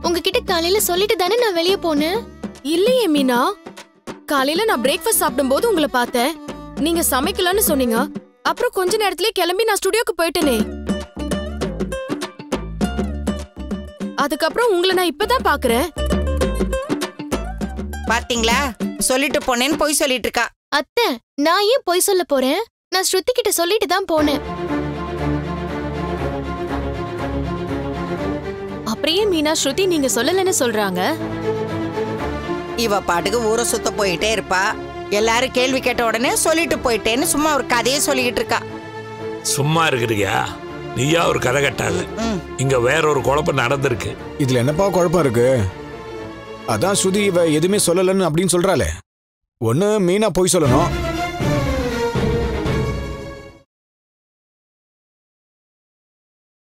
உங்ககிட்ட காலையில சொல்லிட்டு தானே நான் வெளியே போனேன் இல்லையே மீனா காலையில நான் பிரேக்ஃபாஸ்ட் சாப்பிடும்போது உங்களை பார்த்தேன் நீங்க சமைக்கலன்னு சொன்னீங்க அப்புறம் கொஞ்ச நேரத்திலே கிளம்பி நான் ஸ்டுடியோக்கு போயிட்டேனே அதுக்கப்புறம் உங்களை நான் இப்பதான் பாக்குறேன் பாத்தீங்களா சொல்லிட்டு போனேன்னு பொய் சொல்லிட்டு இருக்கா அத்தை நான் ஏன் பொய் சொல்ல போறேன் நான் ஸ்ருதி கிட்ட சொல்லிட்டு தான் போனேன் அப்படியே மீனா ஸ்ருதி நீங்க சொல்லலன்னு சொல்றாங்க இவ பாட்டுக்கு ஊரை சுத்த போயிட்டே இருப்பா எல்லாரும் கேள்வி கேட்ட உடனே சொல்லிட்டு போயிட்டேன்னு சும்மா ஒரு கதையை சொல்லிக்கிட்டு இருக்கா சும்மா இருக்கிறியா நீயா ஒரு கதை கட்டாது ம். இங்க வேற ஒரு குழப்பம் நடந்திருக்கு இதுல என்னப்பா குழப்பம் இருக்கு அதான் ஸ்ருதி இவ எதுவுமே சொல்லலன்னு அப்படின்னு சொல்றாளே ஒண்ணு மீனா போய் சொல்லணும்